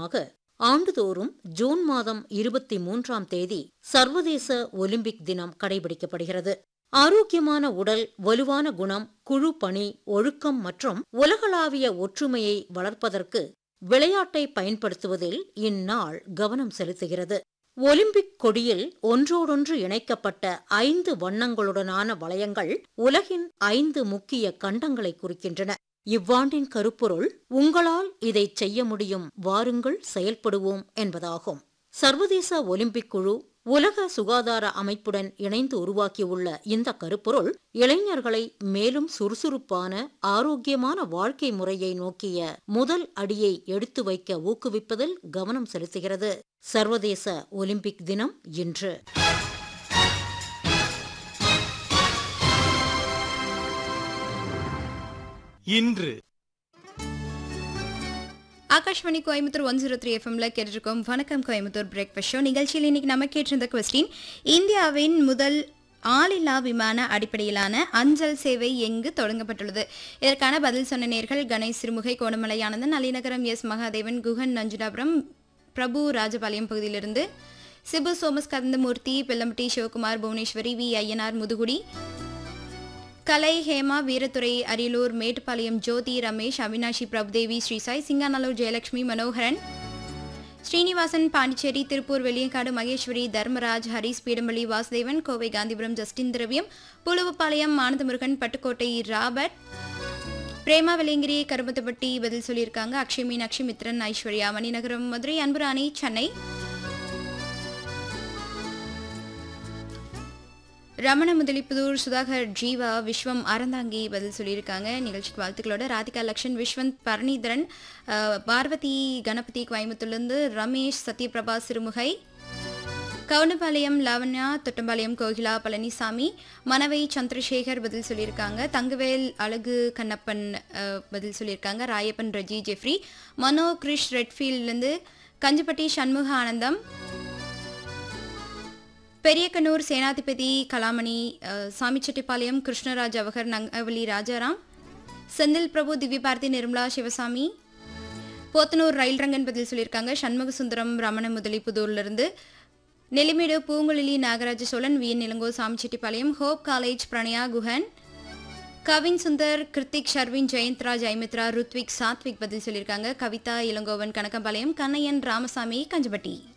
தினமாக ஆண்டுதோறும் ஜூன் மாதம் இருபத்தி மூன்றாம் தேதி சர்வதேச ஒலிம்பிக் தினம் கடைபிடிக்கப்படுகிறது ஆரோக்கியமான உடல் வலுவான குணம் குழு பணி ஒழுக்கம் மற்றும் உலகளாவிய ஒற்றுமையை வளர்ப்பதற்கு விளையாட்டை பயன்படுத்துவதில் இந்நாள் கவனம் செலுத்துகிறது ஒலிம்பிக் கொடியில் ஒன்றோடொன்று இணைக்கப்பட்ட ஐந்து வண்ணங்களுடனான வளையங்கள் உலகின் ஐந்து முக்கிய கண்டங்களை குறிக்கின்றன இவ்வாண்டின் கருப்பொருள் உங்களால் இதைச் செய்ய முடியும் வாருங்கள் செயல்படுவோம் என்பதாகும் சர்வதேச ஒலிம்பிக் குழு உலக சுகாதார அமைப்புடன் இணைந்து உருவாக்கியுள்ள இந்த கருப்பொருள் இளைஞர்களை மேலும் சுறுசுறுப்பான ஆரோக்கியமான வாழ்க்கை முறையை நோக்கிய முதல் அடியை எடுத்து வைக்க ஊக்குவிப்பதில் கவனம் செலுத்துகிறது சர்வதேச ஒலிம்பிக் தினம் இன்று இன்று Akashvani Coimbatore one zero three எஃப்எம்ல கேட்டிருக்கோம் வணக்கம் கோயம்புத்தூர் பிரேக்ஃபாஸ்ட் ஷோ நிகழ்ச்சியில் இன்னைக்கு நம்ம கேட்டிருந்த கொஸ்டின் இந்தியாவின் முதல் ஆளில்லா விமான அடிப்படையிலான அஞ்சல் சேவை எங்கு தொடங்கப்பட்டுள்ளது இதற்கான பதில் சொன்ன நேர்கள் கணேஷ் சிறுமுகை கோணமலை ஆனந்தன் அலிநகரம் எஸ் மகாதேவன் குகன் நஞ்சுடாபுரம் பிரபு ராஜபாளையம் பகுதியிலிருந்து Sibu Somas Kandamoorthy Bellampatti Sivakumar Bhuvaneswari V Ayyanar Muthukudi Kalai Hema Veerathurai Ariyalur Mettupalayam Jothi Ramesh Avinashi Prabhudevi Sri Sai Singanallur Jayalakshmi Manoharan Srinivasan Pondicherry Tiruppur Veliyangadu Maheswari Dharmaraj Haris Peedampalli Vasudevan Kovai Gandhipuram Justin Thiraviyam Puluvapalayam Anandamurugan Pattukottai Robert Prema Velingiri Karumathampatti பதில் சொல்லியிருக்காங்க அக்ஷய் மீனாட்சி மித்ரன் ஐஸ்வர்யா மணிநகரம் மதுரை அன்புராணி சென்னை ரமண முதலிப்புதூர் சுதாகர் ஜீவா விஸ்வம் அறந்தாங்கி பதில் சொல்லியிருக்காங்க நிகழ்ச்சிக்கு வாழ்த்துக்களோட ராதிகா லக்ஷன் விஸ்வந்த் பரணிதரன் அஹ், பார்வதி கணபதி கோயம்புத்தூர்லேருந்து ரமேஷ் சத்யபிரபா சிறுமுகை கவுண்டபாளையம் லாவண்யா தொட்டம்பாளையம் கோகிலா பழனிசாமி மனவை சந்திரசேகர் பதில் சொல்லியிருக்காங்க தங்கவேல் அழகு கண்ணப்பன் அஹ், பதில் சொல்லியிருக்காங்க ராயப்பன் ரஜி ஜெஃப்ரி மனோ கிரிஷ் ரெட்ஃபீல்ட்லேருந்து கஞ்சிப்பட்டி சண்முக ஆனந்தம் பெரியக்கனூர் சேனாதிபதி கலாமணி அஹ், சாமிச்செட்டிப்பாளையம் கிருஷ்ணராஜ் அவகர் நங்கவலி ராஜாராம் செந்தில் பிரபு திவ்யபாரதி நிர்மலா சிவசாமி போத்தனூர் ரயில் ரங்கன் பதில் சொல்லியிருக்காங்க சண்முக சுந்தரம் ரமண முதலிப்புதூர்லேருந்து Nellimedu Poonguzhali Nagaraja Chozhan V N Ilango Samichettipalayam Hope College Pranaya Guhan Kavin Sundar Krithik Sharvin Jayanthraj Aimithra Ruthvik Sathvik பதில் சொல்லியிருக்காங்க கவிதா இளங்கோவன் கனகம்பாளையம் கண்ணையன் ராமசாமி கஞ்சபட்டி